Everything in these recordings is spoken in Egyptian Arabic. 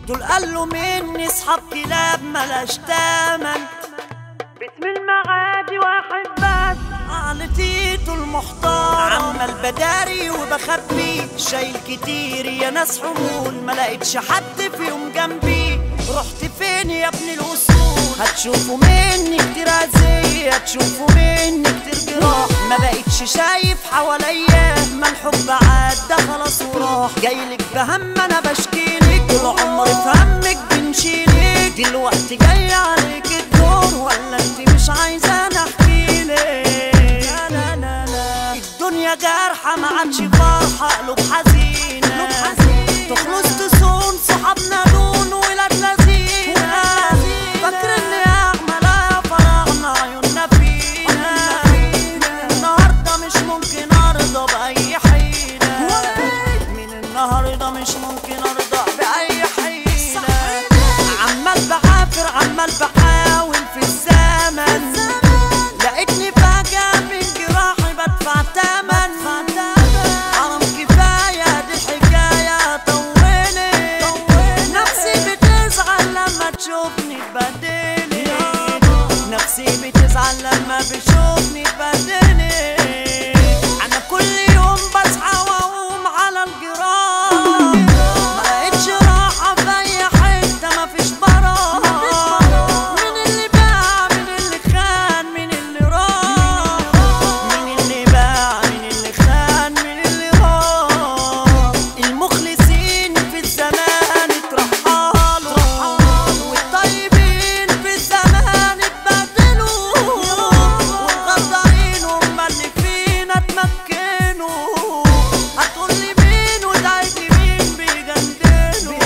دول قالوا مني اصحاب كلاب ملاش تامن باسم المعادي واحد بس على تيتو المحترم عمال بداري وبخبي شايل كتير يا ناس حمول ما لقيتش حد فيهم جنبي رحت فين يا ابن الاصول هتشوفوا مني كتير عزية هتشوفوا مني كتير جراح ما بقيتش شايف حواليا ما الحب عدى خلاص وراح جايلك بهم انا بشكيلك طول عمري في همك بنشيلك دلوقتي جاي عليك الدور ولا انت مش عايزة انا احكيلك لا لا لا لا الدنيا جارحة ما عادش فرحة قلوب حزينة تخلص تصون صحابنا دون ولاد لذينة فاكر اني اعمل يا فرحنا عيوننا فينا النهاردة مش ممكن ارضى بأي حيلة من النهاردة مش ممكن ارضى بأي حيلة عمال بعافر عمال بحاول في الزمن لقيتني فجأة من جراحي بدفع تمن حرام كفاية دي الحكاية طولت نفسي بتزعل لما تشوفني اتبدلت نفسي بتزعل لما بتشوفني اتبدلت أنا كل يوم بصحى وأقوم على الجراح ما لقيتش راحة في أي حتة مفيش براح مين اللي باع مين اللي خان مين اللي راح مين اللي باع مين اللي خان مين اللي راح المخلصين في الزمان اترحلوا والطيبين في الزمان اتبدلوا والغدارين هم اللي فينا اتمكنوا هتقولي مين وتعيد لي مين بيجندلوا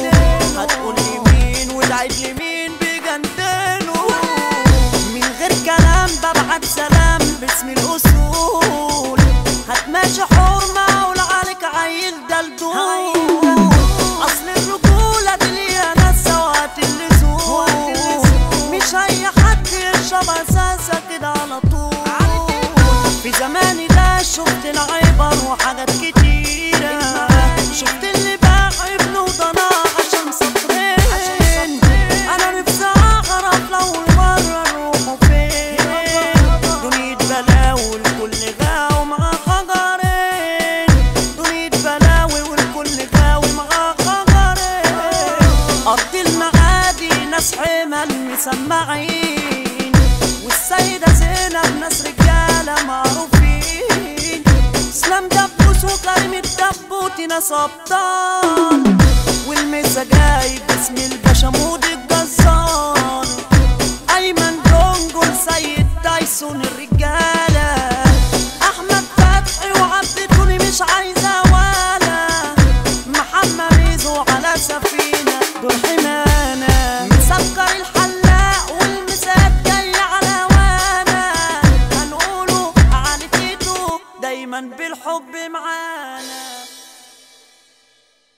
هتقولي مين وتعيد لي مين بيجندلوا من غير كلام ببعت سلام باسم الاصول هتماشي حرمة اقول عليك عيل دلدول اصل الرجولة دي ليها ناس سوات اللزوم مش اي حد يشرب اساسا كده على طول في زماني ده شفت العبر وحاجات كتيرة شفت اللي باع ابنه وضناه عشان سطرين انا نفسي اعرف لو مرة نروحوا فين دنيا بلاوي والكل غاوي مع خجرين دنيا بلاوي والكل غاوي مع خجرين ارض المعادي ناس حمل مسمعين والسيدة زينب ناس رجالة معروفين اسلام دبوس وكريم الدبوت ناس ابطال والمسا جاي باسم الباشا مود الجزار ايمن دونجو سيد تايسون الرجالة احمد فتحي وعبد توني مش عايزة ولا محمد ميزو على سفينة دول حمانة مسكر الحلاق والمسات جاي على وانا هنقوله على تيتو دايما بالحب معانا